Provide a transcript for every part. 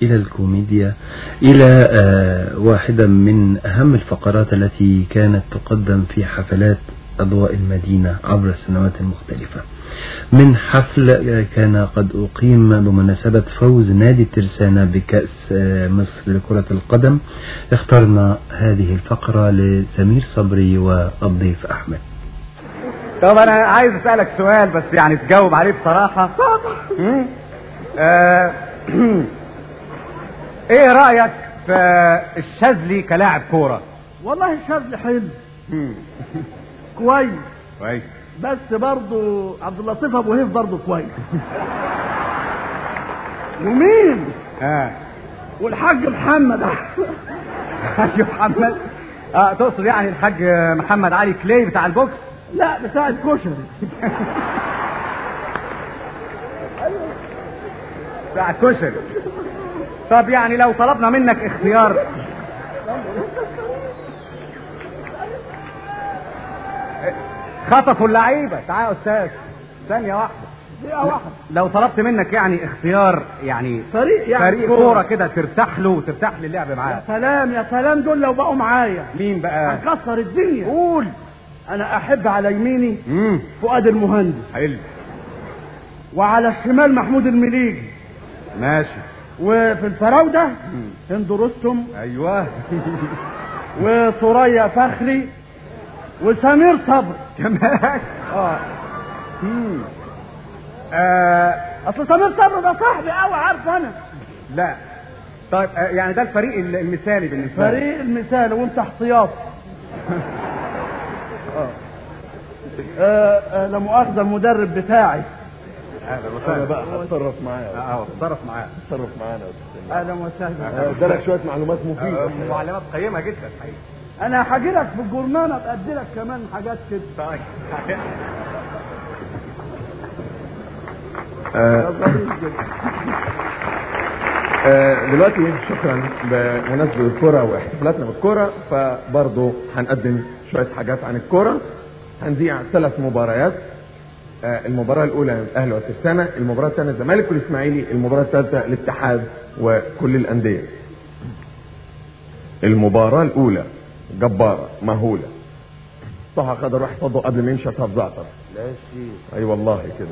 إلى الكوميديا إلى آه، واحدة من أهم الفقرات التي كانت تقدم في حفلات أضواء المدينة عبر السنوات المختلفة من حفل آه، كان قد أقيم بمناسبة فوز نادي الترسانة بكأس آه، مصر لكرة القدم اخترنا هذه الفقرة لسمير صبري والضيف أحمد طب انا عايز اسالك سؤال بس يعني تجاوب عليه بصراحه مم. آه، ايه رايك في الشاذلي كلاعب كوره والله الشاذلي حلو كويس كويس بس برضه عبد اللطيف ابو هيف برضه كويس ومين اه والحاج محمد حاج محمد اه تقصد يعني الحاج محمد علي كلاي بتاع البوكس لا بتاع الكشري بتاع الكشري طب يعني لو طلبنا منك اختيار خطفوا اللعيبه تعال يا استاذ ثانيه واحده دقيقة واحدة لو طلبت منك يعني اختيار يعني فريق يعني فريق كوره كده ترتاح له وترتاح للعب معاه يا سلام يا سلام دول لو بقوا معايا مين بقى هنكسر الدنيا قول انا احب على يميني امم فؤاد المهندس حلو وعلى الشمال محمود المليجي ماشي وفي الفراوده هند رستم ايوه وثريا فخري وسمير صبري كمان اه مم. آه اصل سمير صبري ده صاحبي قوي عارف انا لا طيب آه يعني ده الفريق ال- المثالي بالنسبه لي فريق المثال وانت احتياط آه، آه، لا مؤاخذه المدرب بتاعي اهلا وسهلا بقى هتصرف معايا اه اتصرف معاه هتصرف معانا اهلا وسهلا ادالك شويه معلومات مفيده معلومات قيمه جدا حقيقي انا هاجي لك في الجرنانه ابقى لك كمان حاجات كده طيب آه، دلوقتي شكرا بمناسبة الكرة واحتفالاتنا بالكرة فبرضه هنقدم شوية حاجات عن الكرة هنذيع ثلاث مباريات آه، المباراة الأولى الأهلي والترسانة المباراة الثانية الزمالك والإسماعيلي المباراة الثالثة الاتحاد وكل الأندية المباراة الأولى جبارة مهولة طه خد راح يفضل قبل ما يمشي طب زعتر لا شيء اي والله كده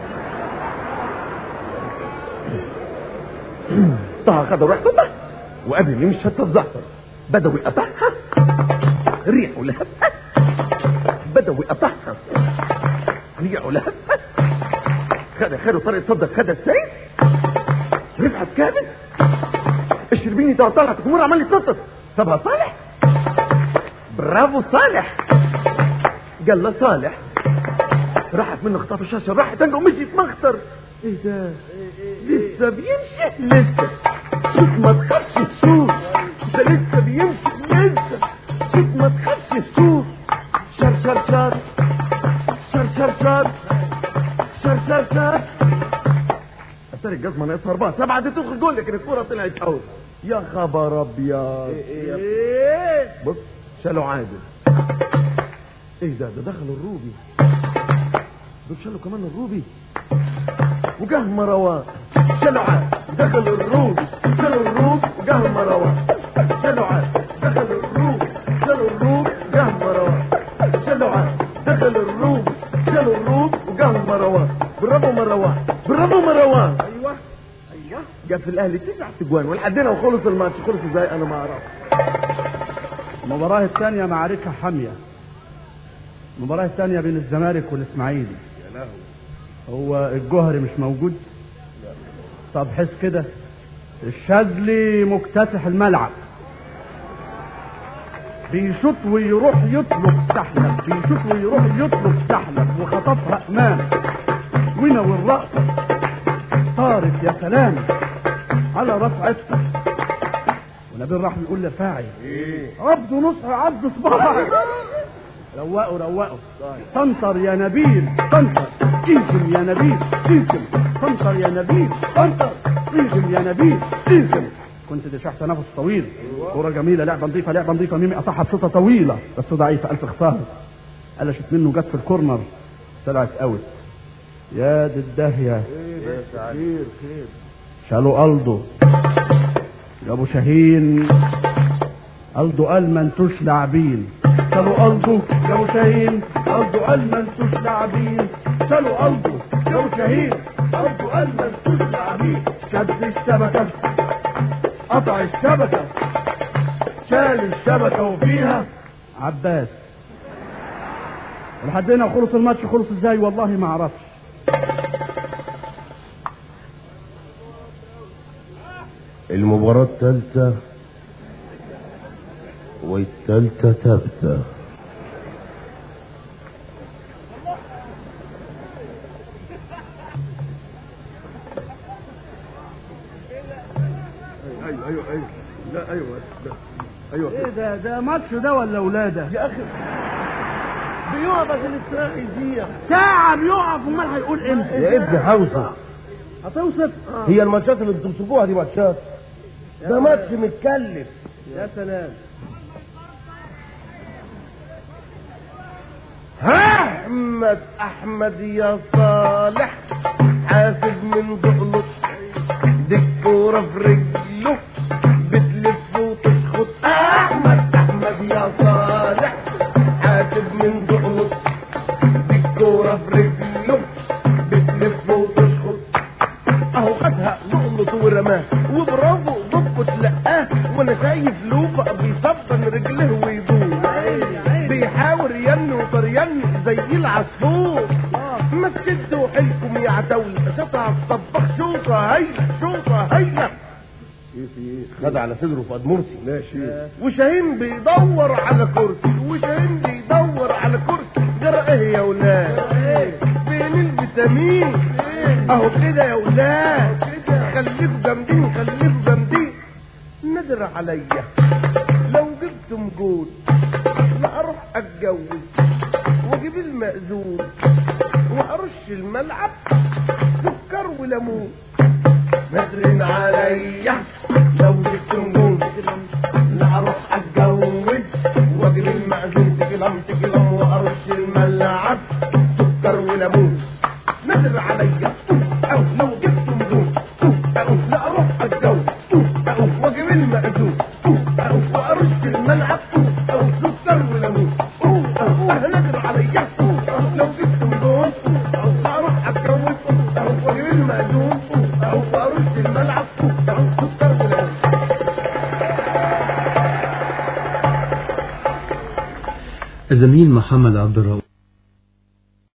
طه خد راح طب وقبل ما يمشي طب زعتر بدوي قطعها ريح ولهفها بدوي قطعها ريح ولهفها خد خد طارق صدق خد السيف رفعت كامل الشربيني ده طلعت الجمهور عمال يتنطط طب صالح برافو صالح قال له صالح راحت منه خطاف الشاشه راحت عنده ومشيت مخطر ايه ده لسه بيمشي لسه شوف ما تخافش تشوف ده لسه بيمشي لسه شوف ما تخافش تشوف شر شر شر شر شر شر شر شر شر اتاري الجزمه ناقصها اربعه سبعه دي تدخل جول لكن الكوره طلعت اوت يا خبر ابيض ايه بص شالوا عادل ايه ده ده دخل الروبي دول شالوا كمان الروبي وجه مروان شالوا عادل دخل الروبي شالوا الروب وجه مروان شالوا عادل دخل الروب شالوا الروب وجه مروان شالوا عادل دخل الروب شالوا الروب وجه مروان برافو مروان برافو مروان ايوه ايوه جاب في الاهلي تسع تجوان ولحدنا وخلص الماتش خلص ازاي انا ما اعرف المباراة الثانية معركة حامية المباراة الثانية بين الزمالك والإسماعيلي هو الجوهري مش موجود طب حس كده الشاذلي مكتسح الملعب بيشوط ويروح يطلب سحلب بيشوط ويروح يطلب سحلب وخطفها امام وينا والرقصة طارت يا سلام على راس عفتك ونبيل راح يقول لفاعل عبد نصح عبد صباح روقوا روقوا سنتر يا نبيل سنتر ايزم يا نبيل ايزم سنتر يا نبيل سنتر ايزم يا نبيل ايزم كنت دشحت تنافس طويل كرة جميلة لعبة نظيفة لعبة نظيفة ميمي قطعها بشوطة طويلة بس ضعيفة ألف خسارة قلشت منه جت في الكورنر طلعت اوت يا دي الداهية خير خير شالوا ألدو يا ابو شاهين قلده قال ما انتوش لاعبين شالوا قلده يا ابو شاهين قلده قال ما انتوش لاعبين شالوا قلده يا ابو شاهين قلده قال ما انتوش لاعبين شد الشبكه قطع الشبكه شال الشبكه وفيها عباس لحد هنا خلص الماتش خلص ازاي والله ما اعرفش المباراة الثالثة والثالثة ثابتة ايوه ايوه ايوه لا ايوه لا ايوه ايه ده ده ماتش ده ولا ولاده يا أخي بيقف عشان الساعة يضيع ساعة بيقف امال هيقول امتى يا ابني حوصة هتوصف هي الماتشات اللي بتمسكوها دي ماتشات ده ماتش متكلف يا سلام ها احمد احمد يا صالح حاسب من ضغلط دي الكورة في رجله بتلف وتشخط احمد احمد يا صالح حاسب من ضغلط دي الكورة في رجله بتلف وتشخط اهو خدها لقلط ورماه وبرافو ضبط لقاه وانا شايف لوفا بيصبن رجله ويدور بيحاول ينو وطريان زي العصفور ما تشدوا حيلكم يا عتاولة شطع الطباخ شوطة هيلة شوطة هيلة خد على صدره فؤاد مرسي ماشي وشاهين بيدور على كرسي وشاهين بيدور على كرسي جرى ايه يا ولاد فين الفيتامين اهو كده يا ولاد خليكوا جامدين خليكوا جامدين نادر عليا لو جبتم جول لا اروح اتجوز واجيب المأذون وارش الملعب سكر وليمون نادر عليا لو جبتم جول لا اروح اتجوز واجيب المأذون تكلم تكلم وارش الملعب سكر وليمون نادر عليا او لو جبتم جول او لا اروح اتجوز او واجيب المأذون او وارش الملعب او سكر وليمون او نادر عليا لو جبتم جول او لا اروح اتجوز او واجيب المأذون او وارش الملعب او سكر وليمون الزميل محمد عبد الرؤوف